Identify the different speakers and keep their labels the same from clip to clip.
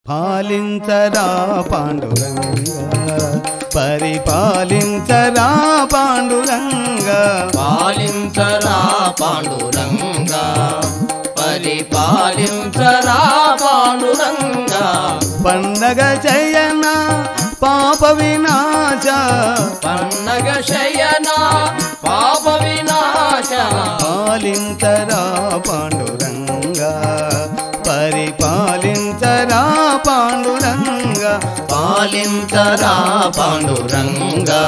Speaker 1: పాలించరా పాండురంగా పరిపాలించరా పాండురంగా
Speaker 2: పాలించరా పాండురంగా పరిపాలించరా పాండురంగా
Speaker 1: పండగ చేయన పాప వినాశ
Speaker 2: పన్నగ శయన పాప వినాశ
Speaker 1: పాలించరా పాండురంగా పరిపాలించరా పాండురంగా
Speaker 2: పాలించరా పాండురంగా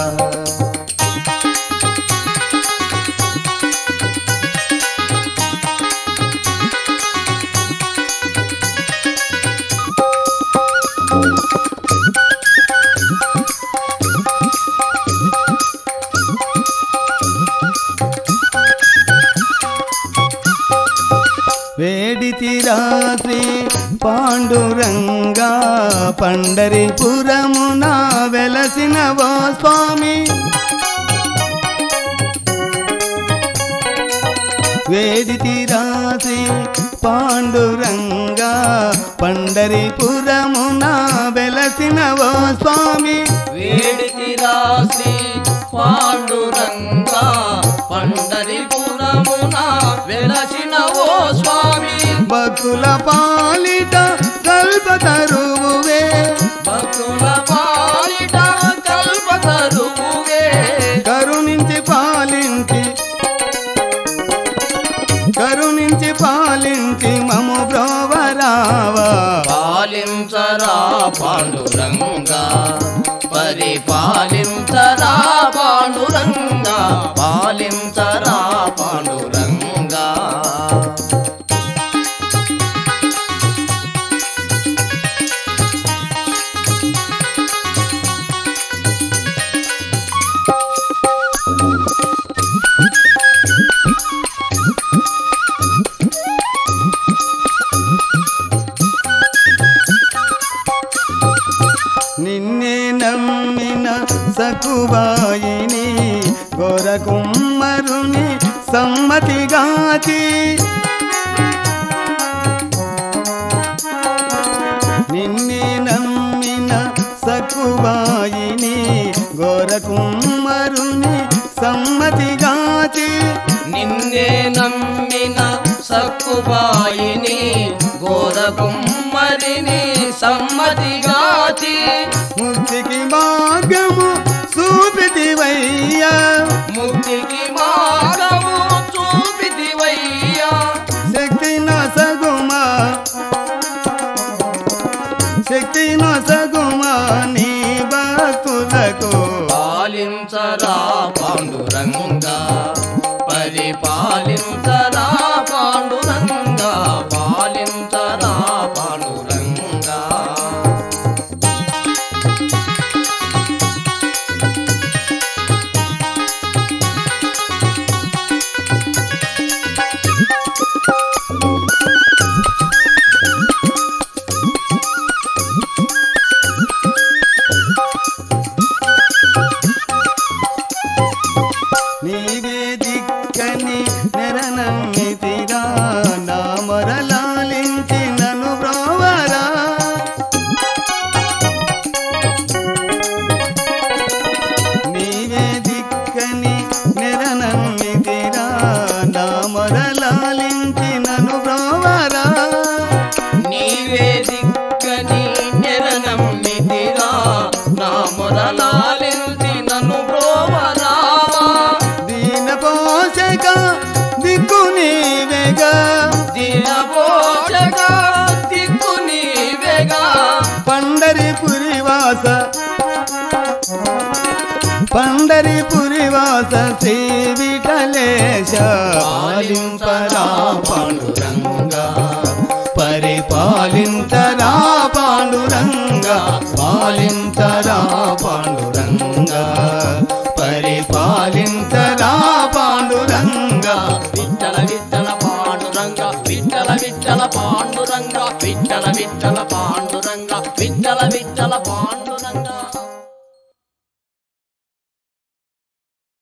Speaker 1: వేడితి రాత్రి పాండురంగా పండరిపురమున వెలసిన ఓ స్వామి వేడితి రాత్రి పాండురంగా పండరిపురమున వెలసిన ఓ స్వామి
Speaker 2: వేడితి రాసి పాండురంగా పండరిపురమున వెలసిన ఓ స్వామి
Speaker 1: భక్తుల పాలిట కల్పతరువువే
Speaker 2: భక్తుల పాలిట కల్పతరువువే
Speaker 1: కరుణించి పాలించి కరుణించి పాలించి మము బ్రోవరావా
Speaker 2: పాలించరా పాండురంగా పరిపాలించరా పాండురంగా పాలించరా పాండురంగా
Speaker 1: నిన్నే నమ్మిన సకుబాయిని గోరకుమ్మరుని సమ్మతిగాచి నిన్నే నమ్మిన సకుబాయిని గోరకుమ్మరుని సమ్మతిగాచి
Speaker 2: నిన్నే నమ్మిన సక్కుబాయిని గోరకుమ్మరిని సమ్మతిగాచి
Speaker 1: ముక్తికి మార్గము చూపితివయ్యా
Speaker 2: ముక్తికి మార్గము చూపితివయ్యా
Speaker 1: శక్తి నొసగుమా శక్తి నొసగుమా నీ భక్తులకు
Speaker 2: పాలించరా పాండురంగా పరిపాలించరా పాండురంగా పాలించరా పాండురంగా
Speaker 1: నీవే దిక్కని నెరనమ్మితిరా నా మొరలాలించి నన్ను బ్రోవరా నీవే దిక్కని నెరనమ్మితిరా నా మొరలాలించి నన్ను బ్రోవరా
Speaker 2: నీవే దిక్కని నెరనమ్మితిరా నా మొదలాలింది నన్ను బ్రోవరా
Speaker 1: దీన పోషక దిక్కు నీవేగా
Speaker 2: దినపోషక దిక్కు నీవేగా
Speaker 1: పండరి పురివాస పండరి పురివాస శ్రీ విఠలేశ పాలింపరా పాండురంగా పరిపాలింతరా పాండురంగా పాలింతరా పాండురంగా పరిపాలింతరా పాండురంగా
Speaker 2: విట్టల విట్టల పాండురంగ విట్టల విట్టల పాండురంగ విట్టల విట్టల పాండు